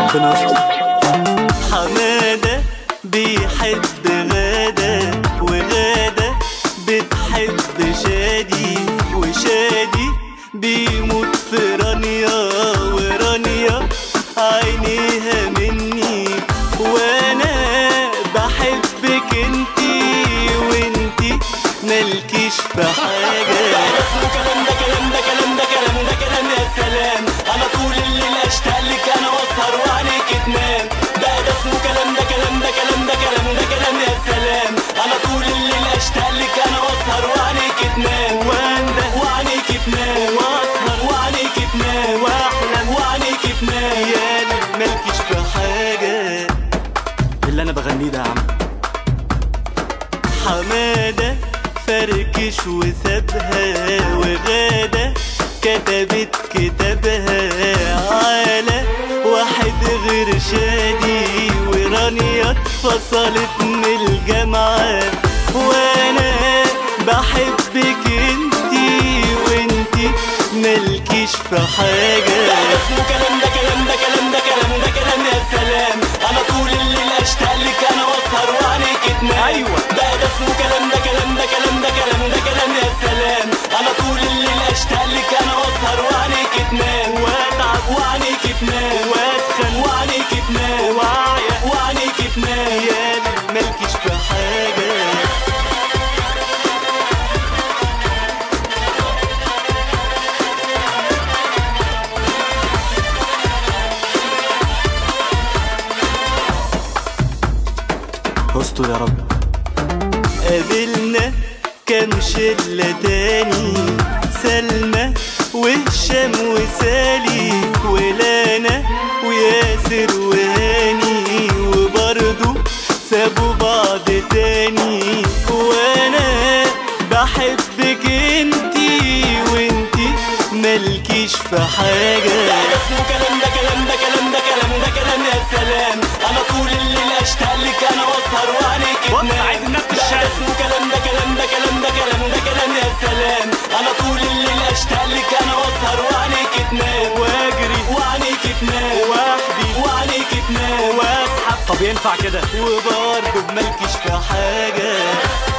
ربنا يستر حمادة بيحب غادة وغادة بتحب شادي وشادي بيموت في رانيا ورانيا عينيها مني وانا بحبك انتي وانتي مالكيش في حاجة اسمه كلام ده كلام ده كلام ده كلام ده كلام يا سلام انا طول الليل اشتاق لك انا واسهر وعينيك تنام ده ده اسمه كلام ده كلام ده كلام ده كلام ده كلام يا سلام انا طول الليل اشتاق لك انا واسهر وعينيك تنام وانده وعينيك تنام واسهر وعينيك تنام واحلم وعينيك تنام يا مالكيش في حاجه اللي انا بغنيه ده يا عم حمادة فركش وسابها وغادة كتبت كتابها على واحد غير شادي ورانيا اتفصلت من الجامعة وانا بحبك انتي وانتي مالكيش في حاجة اسمه كلام ده كلام ده كلام ده كلام ده كلام يا سلام انا طول الليل اشتاق لك انا واسهر وعينيك تنام أيوة. ده ده اسمه كلام ده كلام ده كلام ده كلام ده كلام يا سلام انا طول الليل اشتاق لك انا واسهر وعينيك تنام واتعب وعينيك تنام واسخن وعينيك تنام واعيا وعينيك تنام يا مالكيش في حاجه استر يا رب قابلنا كام شلة تاني سلمى وهشام وسالي ولانا وياسر وهاني وبرضو سابوا بعض تاني وانا بحبك انتي وانتي مالكيش في حاجة اسمه كلام ده كلام ده كلام ده كلام ده كلام يا سلام انا طول الليل اشتاق لك انا واسهر وعينيك بص، تنام عايز الناس ده تشتغل. اسمه كلام ده كلام ده كلام ده كلام ده كلام يا سلام انا طول الليل اشتاق لك انا واسهر وعينيك تنام واجري وعينيك تنام وحدي وعينيك تنام واسحب طب ينفع كده وبرضه بملكش في حاجة